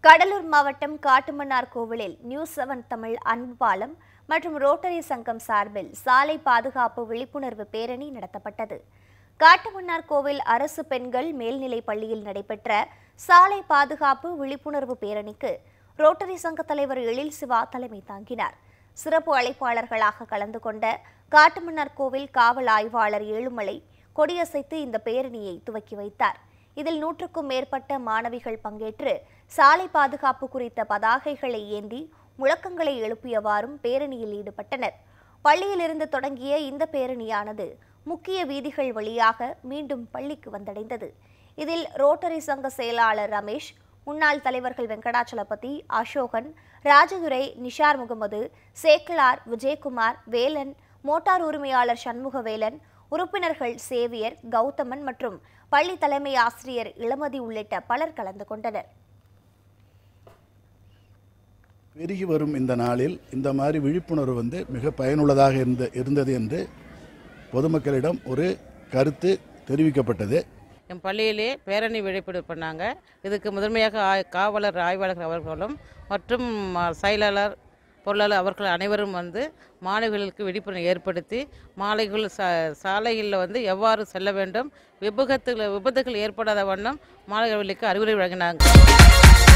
கடலூர் மாவட்டம் காட்டுமன்னார் கோவிலில் news seven Tamil அன்பு பாலம் மற்றும் ரோட்டரி சங்கம் சார்பில் சாலை பாதுகாப்பு விழிப்புணர்வு பேரணி நடத்தப்பட்டது காட்டுமன்னார் கோவில் அரசு பெண்கள் மேல்நிலைப் பள்ளியில் நடைபெற்ற சாலை பாதுகாப்பு விழிப்புணர்வு பேரணிக்கு ரோட்டரி சங்க தலைவர் எழில் சிவா தலைமை தாங்கினார் சிறப்பு அழைப்பாளர்களாக கலந்து கொண்ட காட்டுமன்னார் கோவில் காவல் ஆய்வாளர் ஏழுமலை கொடியசைத்து இந்த பேரணியை துவக்கி வைத்தார் இதில் நூற்றுக்கும் மேற்பட்ட மாணவிகள் பங்கேற்று சாலை பாதுகாப்பு குறித்த பதாகைகளை ஏந்தி முழக்கங்களை எழுப்பியவாறும் பேரணியில் ஈடுபட்டனர் பள்ளியிலிருந்து தொடங்கிய இந்த பேரணியானது முக்கிய வீதிகள் வழியாக மீண்டும் பள்ளிக்கு வந்தடைந்தது இதில் ரோட்டரி சங்க செயலாளர் ரமேஷ் முன்னாள் தலைவர்கள் வெங்கடாச்சலபதி அசோகன் ராஜதுரை நிஷார் முகமது சேக்கிலார் விஜயகுமார் வேலன் மோட்டார் உரிமையாளர் சண்முகவேலன் உறுப்பினர்கள் சேவியர் கௌதமன் மற்றும் பள்ளி தலைமை ஆசிரியர் இளமதி உள்ளிட்ட பலர் கலந்து கொண்டனர் பெருகி வரும் இந்த நாளில் இந்த மாதிரி விழிப்புணர்வு வந்து மிக பயனுள்ளதாக இருந்த இருந்தது என்று பொதுமக்களிடம் ஒரு கருத்து தெரிவிக்கப்பட்டது என் பள்ளியிலே பேரணி விழிப்புணர்வு பண்ணாங்க இதுக்கு முதன்மையாக ஆய்- காவலர் ஆய்வாளர் அவர்களும் மற்றும் ஆ, செயலாளர் பொருளாளர் அவர்கள் அனைவரும் வந்து மாணவிகளுக்கு விழிப்புணர்வு ஏற்படுத்தி மாலைகள் சா சாலைகளில் வந்து எவ்வாறு செல்ல வேண்டும் விபத்துகள் விபத்துகள் ஏற்படாத வண்ணம் மாணவர்களுக்கு அறிவுரை வழங்கினாங்க